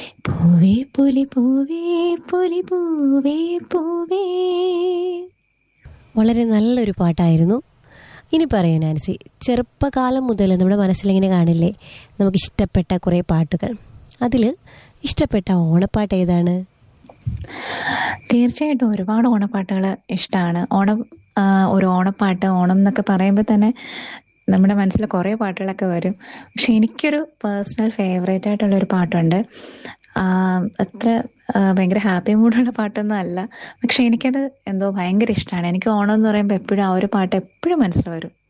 പൂവേ പുലി പൂവേ പുലി പൂവേ പൂവേ വളരെ നല്ലൊരു പാട്ടായിരുന്നു ഇനി പറയൂ നാൻസി ചെറുപ്പകാലം മുതൽ നമ്മുടെ മനസ്സിലിങ്ങനെ കാണില്ലേ നമുക്ക് ഇഷ്ടപ്പെട്ട കുറേ പാട്ടുകൾ അതിൽ ഇഷ്ടപ്പെട്ട ഓണപ്പാട്ട് ഏതാണ് തീർച്ചയായിട്ടും ഒരുപാട് ഓണപ്പാട്ടുകൾ ഇഷ്ടമാണ് ഓണം ആ, ഒരു ഓണപ്പാട്ട് ഓണം എന്നൊക്കെ പറയുമ്പോൾ തന്നെ നമ്മുടെ മനസ്സിൽ കുറേ പാട്ടുകളൊക്കെ വരും പക്ഷെ എനിക്കൊരു പേഴ്സണൽ ഫേവറേറ്റ് ആയിട്ടുള്ള ഒരു പാട്ടുണ്ട് ആ, അത്ര ആ, ഭയങ്കര ഹാപ്പി മൂഡുള്ള പാട്ടൊന്നും അല്ല പക്ഷെ എനിക്കത് എന്തോ ഭയങ്കര ഇഷ്ടമാണ് എനിക്ക് ഓണം എന്ന് പറയുമ്പോൾ എപ്പോഴും ആ ഒരു പാട്ട് എപ്പോഴും മനസ്സിൽ വരും